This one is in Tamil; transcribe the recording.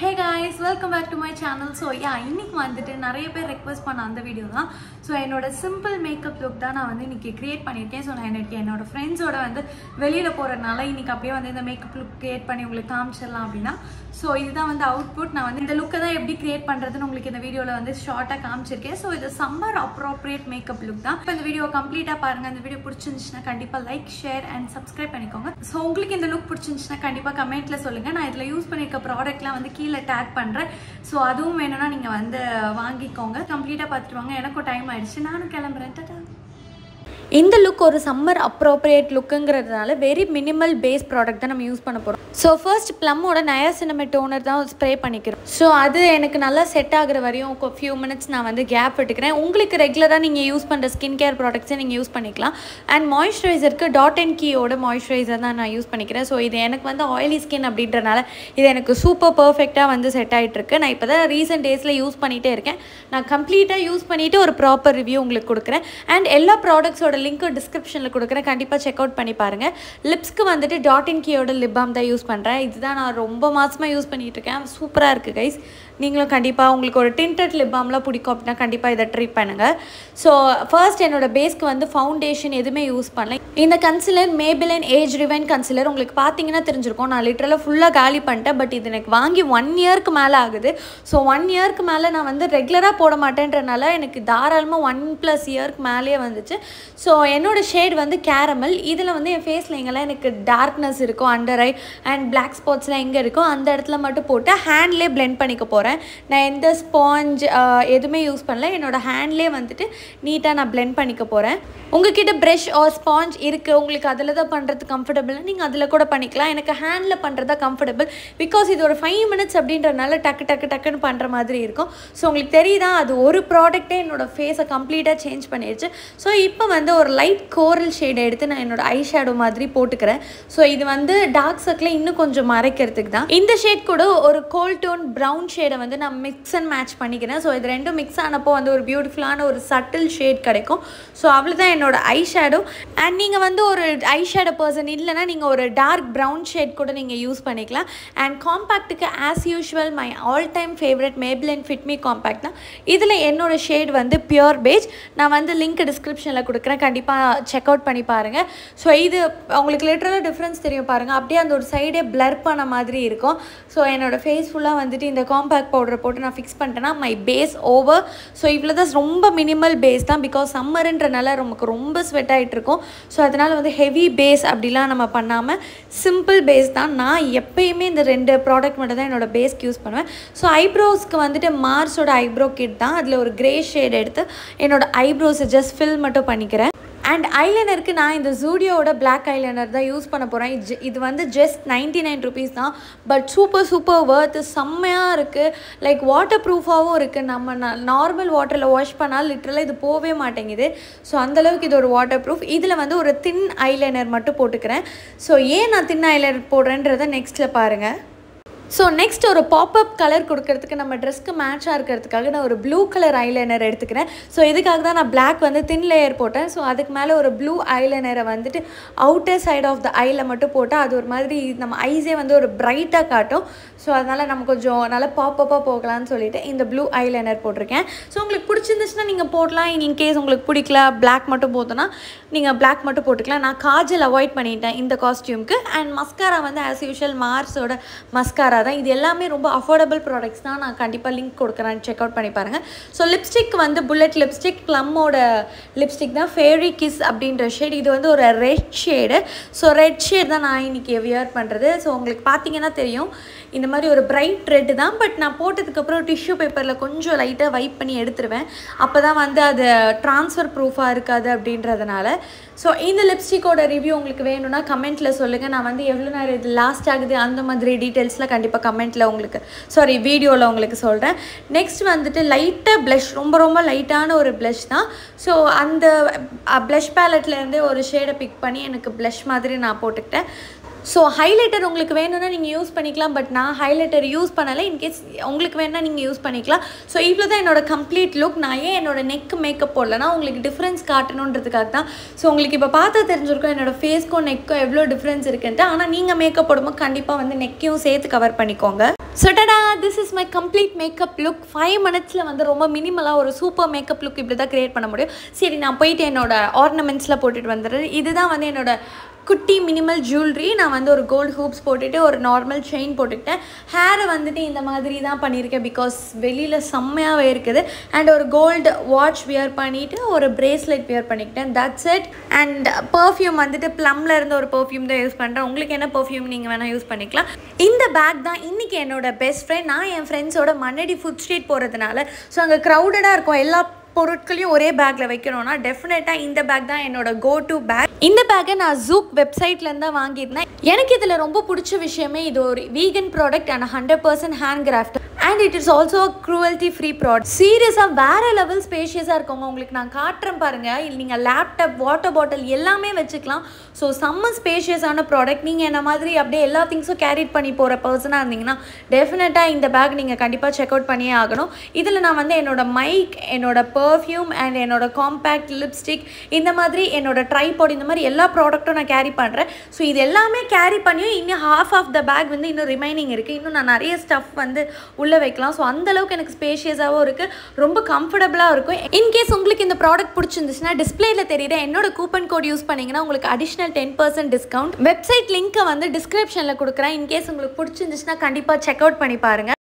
hey guys welcome back to my channel so yeah இன்னைக்கு வந்துட்டு நிறைய பேர் ரெக்வஸ்ட் பண்ண அந்த வீடியோ தான் ஸோ என்னோட சிம்பிள் மேக்கப் லுக் தான் நான் வந்து இன்னைக்கு கிரியேட் பண்ணியிருக்கேன் ஸோ நான் எனக்கு என்னோட ஃப்ரெண்ட்ஸோட வந்து வெளியில் போகிறதுனால இன்னைக்கு அப்படியே வந்து இந்த மேக்கப் லுக் கிரியேட் பண்ணி உங்களுக்கு காமிச்சிடலாம் அப்படின்னா ஸோ இதுதான் வந்து அவுட்புட் நான் வந்து இந்த லுக்கை தான் எப்படி கிரியேட் பண்ணுறதுன்னு உங்களுக்கு இந்த வீடியோவில் வந்து ஷார்ட்டாக காமிச்சிருக்கேன் ஸோ இது சம்மர் அப்ரோப்ரியேட் மேக்கப் லுக் தான் இப்போ இந்த வீடியோ கம்ப்ளீட்டாக பாருங்கள் இந்த வீடியோ பிடிச்சிருந்துச்சுன்னா கண்டிப்பாக லைக் ஷேர் அண்ட் சப்ஸ்கிரைப் பண்ணிக்கோங்க ஸோ உங்களுக்கு இந்த லுக் பிடிச்சிருந்துச்சுன்னா கண்டிப்பாக கமெண்ட்ல சொல்லுங்கள் நான் இதில் யூஸ் பண்ணியிருக்க ப்ராடக்ட்லாம் வந்து கீழே டேக் பண்ணுறேன் ஸோ அதுவும் வேணும்னா நீங்கள் வந்து வாங்கிக்கோங்க கம்ப்ளீட்டாக பார்த்துட்டு வாங்க எனக்கும் டைம் ஆயிடுச்சு நானும் கிளம்புறேன் டாடா இந்த லுக் ஒரு சம்மர் அப்ரோப்ரியேட் லுக்குங்கிறதுனால வெரி மினிமல் பேஸ் ப்ராடக்ட் தான் நம்ம யூஸ் பண்ண போகிறோம் ஸோ ஃபர்ஸ்ட் ப்ளம்மோட நயாசினமெட் டோனர் தான் ஸ்ப்ரே பண்ணிக்கிறோம் ஸோ அது எனக்கு நல்லா செட் ஆகுற வரையும் ஃபியூ மினிட்ஸ் நான் வந்து கேப் விட்டுக்கிறேன் உங்களுக்கு ரெகுலராக நீங்கள் யூஸ் பண்ணுற ஸ்கின் கேர் ப்ராடக்ட்ஸை நீங்கள் யூஸ் பண்ணிக்கலாம் அண்ட் மாய்ஸ்சரைசருக்கு டாட் அண்ட் கீயோட மாய்ஸ்சரைசர் தான் நான் யூஸ் பண்ணிக்கிறேன் ஸோ இது எனக்கு வந்து ஆயிலி ஸ்கின் அப்படின்றனால இது எனக்கு சூப்பர் பர்ஃபெக்டாக வந்து செட் ஆகிட்டுருக்கு நான் இப்போ தான் ரீசெண்ட் டேஸில் யூஸ் பண்ணிகிட்டே இருக்கேன் நான் கம்ப்ளீட்டாக யூஸ் பண்ணிவிட்டு ஒரு ப்ராப்பர் ரிவ்யூ உங்களுக்கு கொடுக்குறேன் அண்ட் எல்லா ப்ராடக்ட்ஸோட லிங்க்கும் டிஸ்கிரிப்ஷனில் கொடுக்குறேன் கண்டிப்பாக செக் அவுட் பண்ணி பாருங்கள் லிப்ஸ்க்கு வந்துட்டு டாட் இன் கீயோட லிப் பாம் தான் யூஸ் பண்ணுறேன் இதுதான் நான் ரொம்ப மாதமாக யூஸ் பண்ணிகிட்டு இருக்கேன் சூப்பராக இருக்குது கைஸ் நீங்களும் கண்டிப்பாக உங்களுக்கு ஒரு டிண்டட் லிப் பாம்லாம் பிடிக்கும் அப்படின்னா கண்டிப்பாக இதை ட்ரை பண்ணுங்கள் ஸோ ஃபர்ஸ்ட் என்னோட பேஸ்க்கு வந்து ஃபவுண்டேஷன் எதுவுமே யூஸ் பண்ணல இந்த concealer Maybelline age rewind concealer உங்களுக்கு பார்த்தீங்கன்னா தெரிஞ்சிருக்கும் நான் லிட்டரலாக ஃபுல்லாக காலி பண்ணிட்டேன் பட் இது எனக்கு வாங்கி ஒன் இயர்க்கு மேலே ஆகுது ஸோ ஒன் இயர்க்கு மேலே நான் வந்து ரெகுலராக போட மாட்டேன்றனால எனக்கு தாராளமாக ஒன் ப்ளஸ் இயர்க்கு மேலேயே வந்துச்சு ஸோ என்னோட ஷேட் வந்து கேரமல் இதில் வந்து என் ஃபேஸில் எங்கெல்லாம் எனக்கு டார்க்னஸ் இருக்கும் அண்டர் ஐ அண்ட் பிளாக் ஸ்பாட்ஸ்லாம் எங்கே இருக்கோ அந்த இடத்துல மட்டும் போட்டு ஹேண்ட்லேயே பிளெண்ட் பண்ணிக்க போகிறேன் நான் எந்த ஸ்பாஞ்ச் எதுவுமே யூஸ் பண்ணல என்னோட ஹேண்ட்லேயே வந்துட்டு நீட்டாக நான் பிளெண்ட் பண்ணிக்க போகிறேன் உங்ககிட்ட ப்ரெஷ் ஆர் ஸ்பாஞ்ச் இருக்குது உங்களுக்கு அதில் தான் பண்ணுறது கம்ஃபர்டபுள்னா நீங்கள் அதில் கூட பண்ணிக்கலாம் எனக்கு ஹேண்டில் பண்ணுறதா கம்ஃபர்டபுள் பிகாஸ் இது ஒரு ஃபைவ் மினிட்ஸ் அப்படின்றனால டக்கு டக்கு டக்குன்னு பண்ணுற மாதிரி இருக்கும் ஸோ உங்களுக்கு தெரியுதா அது ஒரு ப்ராடக்ட்டே என்னோட ஃபேஸை கம்ப்ளீட்டாக சேஞ்ச் பண்ணிடுச்சு ஸோ இப்போ வந்து ஒரு லைட் கோரல் ஷேடை எடுத்து நான் என்னோட ஐ ஷேடோ மாதிரி போட்டுக்கிறேன் ஸோ இது வந்து டார்க் சர்க்கிளை இன்னும் கொஞ்சம் மறைக்கிறதுக்கு தான் இந்த ஷேட் கூட ஒரு கோல் டோன் ப்ரௌன் ஷேடை வந்து நான் மிக்ஸ் அண்ட் மேட்ச் பண்ணிக்கிறேன் ஸோ இது ரெண்டும் மிக்ஸ் ஆனப்போ வந்து ஒரு பியூட்டிஃபுல்லான ஒரு சட்டில் ஷேட் கிடைக்கும் ஸோ அவ்வளோதான் என்னோட ஐ ஷேடோ அண்ட் நீங்கள் வந்து ஒரு ஐ ஷேடோ பர்சன் இல்லைனா நீங்கள் ஒரு டார்க் ப்ரௌன் ஷேட் கூட நீங்கள் யூஸ் பண்ணிக்கலாம் அண்ட் காம்பேக்ட்டுக்கு as usual my all time favourite Maybelline Fit Me compact தான் இதில் என்னோட ஷேட் வந்து பியூர் பேஜ் நான் வந்து லிங்க் டிஸ்கிரிப்ஷனில் கொடுக்குறேன் கண்டிப்பாக செக் அவுட் பண்ணி பாருங்கள் ஸோ இது உங்களுக்கு லிட்டரலாக டிஃப்ரென்ஸ் தெரியும் பாருங்கள் அப்படியே அந்த ஒரு சைடே பிளர் பண்ண மாதிரி இருக்கும் ஸோ என்னோட ஃபேஸ் ஃபுல்லாக வந்துட்டு இந்த காம்பேக்ட் பவுடரை போட்டு நான் ஃபிக்ஸ் பண்ணிட்டேன்னா மை பேஸ் ஓவர் ஸோ இவ்வளோ தான் ரொம்ப மினிமல் பேஸ் தான் பிகாஸ் சம்மருன்றனால நமக்கு ரொம்ப ஸ்வெட் ஆகிட்டு இருக்கும் ஸோ அதனால் வந்து ஹெவி பேஸ் அப்படிலாம் நம்ம பண்ணாமல் சிம்பிள் பேஸ் தான் நான் எப்பயுமே இந்த ரெண்டு ப்ராடக்ட் மட்டும் தான் என்னோட பேஸ்க்கு யூஸ் பண்ணுவேன் ஸோ ஐப்ரோஸ்க்கு வந்துட்டு மார்ஸோட ஐப்ரோ கிட் தான் அதில் ஒரு க்ரே ஷேட் எடுத்து என்னோட ஐப்ரோஸை ஜஸ்ட் ஃபில் மட்டும் பண்ணிக்கிறேன் அண்ட் ஐலைனருக்கு நான் இந்த ஜூடியோட பிளாக் ஐலைனர் தான் யூஸ் பண்ண போகிறேன் இது வந்து ஜஸ்ட் நைன்டி நைன் ருபீஸ் தான் பட் சூப்பர் சூப்பர் ஒர்த்து செம்மையாக இருக்குது லைக் வாட்டர் ப்ரூஃபாகவும் இருக்குது நம்ம நார்மல் வாட்டரில் வாஷ் பண்ணால் லிட்ரலாக இது போகவே மாட்டேங்குது ஸோ அந்தளவுக்கு இது ஒரு வாட்டர் ப்ரூஃப் இதில் வந்து ஒரு தின் ஐலைனர் மட்டும் போட்டுக்கிறேன் ஸோ ஏன் நான் தின் ஐலைனர் போடுறேன்றதை நெக்ஸ்ட்டில் பாருங்கள் ஸோ நெக்ஸ்ட் ஒரு பாப்அப் கலர் கொடுக்கறதுக்கு நம்ம ட்ரெஸ்க்கு மேட்சாக இருக்கிறதுக்காக நான் ஒரு ப்ளூ கலர் ஐலைனர் எடுத்துக்கிறேன் ஸோ இதுக்காக தான் நான் பிளாக் வந்து தின் லேயர் போட்டேன் ஸோ அதுக்கு மேலே ஒரு ப்ளூ ஐலைனரை வந்துட்டு அவுட்டர் சைட் ஆஃப் த ஐயில் மட்டும் போட்டால் அது ஒரு மாதிரி நம்ம ஐஸே வந்து ஒரு பிரைட்டாக காட்டும் ஸோ அதனால் நம்ம கொஞ்சம் நல்லா பாப்பப்பாக போகலான்னு சொல்லிட்டு இந்த ப்ளூ ஐலைனர் போட்டிருக்கேன் ஸோ உங்களுக்கு பிடிச்சிருந்துச்சுன்னா நீங்கள் போடலாம் இன் கேஸ் உங்களுக்கு பிடிக்கல பிளாக் மட்டும் போத்தோன்னா நீங்கள் பிளாக் மட்டும் போட்டுக்கலாம் நான் காஜல் அவாய்ட் பண்ணிட்டேன் இந்த காஸ்டியூம்க்கு அண்ட் மஸ்காரா வந்து ஆஸ் யூஷுவல் மார்ஸோட மஸ்காரா தான் இது எல்லாமே ரொம்ப அஃபோர்டபுள் ப்ராடக்ட்ஸ் தான் நான் கண்டிப்பாக லிங்க் கொடுக்குறேன் செக் அவுட் பண்ணி பாருங்கள் ஸோ லிப்ஸ்டிக் வந்து புல்லட் லிப்ஸ்டிக் ப்ளம்மோட லிப்ஸ்டிக் தான் ஃபேரி கிஸ் அப்படின்ற ஷேட் இது வந்து ஒரு red shade so red shade தான் நான் இன்றைக்கி வியர் பண்ணுறது ஸோ உங்களுக்கு பார்த்தீங்கன்னா தெரியும் இந்த மாதிரி ஒரு பிரைட் ரெட்டு தான் பட் நான் போட்டதுக்கப்புறம் டிஷ்யூ பேப்பரில் கொஞ்சம் லைட்டாக வைப் பண்ணி எடுத்துருவேன் அப்போ தான் வந்து அது ட்ரான்ஸ்ஃபர் ப்ரூஃபாக இருக்காது அப்படின்றதுனால ஸோ இந்த லிப்ஸ்டிக்கோட ரிவ்யூ உங்களுக்கு வேணும்னா கமெண்ட்டில் சொல்லுங்கள் நான் வந்து எவ்வளோ நேரம் இது லாஸ்ட் ஆகுது அந்த மாதிரி டீட்டெயில்ஸ்லாம் கண்டிப்பாக கமெண்ட்டில் உங்களுக்கு சாரி வீடியோவில் உங்களுக்கு சொல்கிறேன் நெக்ஸ்ட் வந்துட்டு லைட்டாக ப்ளஷ் ரொம்ப ரொம்ப லைட்டான ஒரு ப்ளஷ் தான் ஸோ அந்த ப்ளஷ் பேலட்லேருந்து ஒரு ஷேடை பிக் பண்ணி எனக்கு ப்ளஷ் மாதிரி நான் போட்டுக்கிட்டேன் ஸோ ஹைலைட்டர் உங்களுக்கு வேணும்னா நீங்கள் யூஸ் பண்ணிக்கலாம் பட் நான் ஹைலைட்டர் யூஸ் பண்ணலை இன்கேஸ் உங்களுக்கு வேணால் நீங்கள் யூஸ் பண்ணிக்கலாம் ஸோ இவ்வளோ தான் என்னோட கம்ப்ளீட் லுக் நான் ஏன் என்னோட நெக் மேக்கப் போடலன்னா உங்களுக்கு டிஃப்ரென்ஸ் காட்டணுன்றதுக்காக தான் ஸோ உங்களுக்கு இப்போ பார்த்தா தெரிஞ்சிருக்கும் என்னோட ஃபேஸ்க்கும் நெக்கும் எவ்வளோ டிஃப்ரென்ஸ் இருக்குன்ட்டு ஆனால் நீங்கள் மேக்கப் போடும்போது கண்டிப்பாக வந்து நெக்கையும் சேர்த்து கவர் பண்ணிக்கோங்க so tada this is my complete makeup look five மினிட்ஸில் வந்து ரொம்ப மினிமலாக ஒரு சூப்பர் மேக்கப் லுக் இப்படி தான் க்ரியேட் பண்ண முடியும் சரி நான் போயிட்டு என்னோட ஆர்னமெண்ட்ஸில் போட்டுட்டு வந்துடுறேன் இதுதான் வந்து என்னோட குட்டி மினிமல் ஜுவல்லரி நான் வந்து ஒரு கோல்டு ஹூப்ஸ் போட்டுட்டு ஒரு நார்மல் செயின் போட்டுக்கிட்டேன் ஹேரை வந்துட்டு இந்த மாதிரி தான் பண்ணியிருக்கேன் பிகாஸ் வெளியில் செம்மையாகவே இருக்குது அண்ட் ஒரு கோல்டு வாட்ச் வியர் பண்ணிவிட்டு ஒரு பிரேஸ்லெட் வியர் பண்ணிக்கிட்டேன் தட்ஸ் இட் அண்ட் பர்ஃப்யூம் வந்துட்டு ப்ளம்ல இருந்து ஒரு பர்ஃப்யூம் தான் யூஸ் பண்ணுறேன் உங்களுக்கு என்ன பர்ஃப்யூம் நீங்கள் வேணால் யூஸ் பண்ணிக்கலாம் இந்த பேக் தான் இன்றைக்கி என்னோட பெஸ்ட் ஃப்ரெண்ட் நான் என் ஃப்ரெண்ட்ஸோட மண்ணடி ஃபுட் ஸ்ட்ரீட் போகிறதுனால ஸோ அங்கே க்ரௌடடாக இருக்கும் எல்லா பொருட்களையும் ஒரே பேக்கில் வைக்கணும்னா டெஃபினட்டாக இந்த பேக் தான் என்னோட கோ டு பேக் இந்த பேக்கை நான் ஜூக் வெப்சைட்லேருந்து தான் வாங்கியிருந்தேன் எனக்கு இதில் ரொம்ப பிடிச்ச விஷயமே இது ஒரு vegan product and hundred percent hand craft and it is also cruelty free product சீரியஸாக வேறு லெவல் ஸ்பேஷியஸாக இருக்கவங்க உங்களுக்கு நான் காட்டுறேன் பாருங்கள் இல்லை நீங்கள் லேப்டாப் வாட்டர் பாட்டில் எல்லாமே வச்சுக்கலாம் ஸோ செம்ம ஸ்பேஷியஸான ப்ராடக்ட் நீங்கள் என்ன மாதிரி அப்படியே எல்லா திங்ஸும் கேரிட் பண்ணி போகிற பர்சனாக இருந்தீங்கன்னா டெஃபினட்டாக இந்த பேக் நீங்கள் கண்டிப்பாக செக் அவுட் பண்ணியே ஆகணும் இதில் நான் வந்து என்னோட மைக் என்னோட பர்ஃப்யூம் அண்ட் என்னோட காம்பேக்ட் லிப்ஸ்டிக் இந்த மாதிரி என்னோட ட்ரைபாட் இந்த மாதிரி எல்லா ப்ராடக்ட்டும் நான் கேரி பண்ணுறேன் ஸோ இது எல்லாமே கேரி பண்ணியும் இன்னும் ஹாஃப் ஆஃப் த பேக் வந்து இன்னும் ரிமைனிங் இருக்குது இன்னும் நான் நிறைய ஸ்டஃப் வந்து உள்ளே வைக்கலாம் ஸோ அந்தளவுக்கு எனக்கு ஸ்பேஷியஸாகவும் இருக்குது ரொம்ப கம்ஃபர்டபுளாக இருக்கும் இன்கேஸ் உங்களுக்கு இந்த ப்ராடக்ட் பிடிச்சிருந்துச்சுன்னா டிஸ்பிளேல தெரியுற என்னோட கூப்பன் கோட் யூஸ் பண்ணிங்கன்னா உங்களுக்கு additional ten percent discount website லிங்க்கை வந்து டிஸ்கிரிப்ஷனில் கொடுக்குறேன் இன்கேஸ் உங்களுக்கு பிடிச்சிருந்துச்சுன்னா கண்டிப்பாக செக் அவுட் பண்ணி பாருங்கள்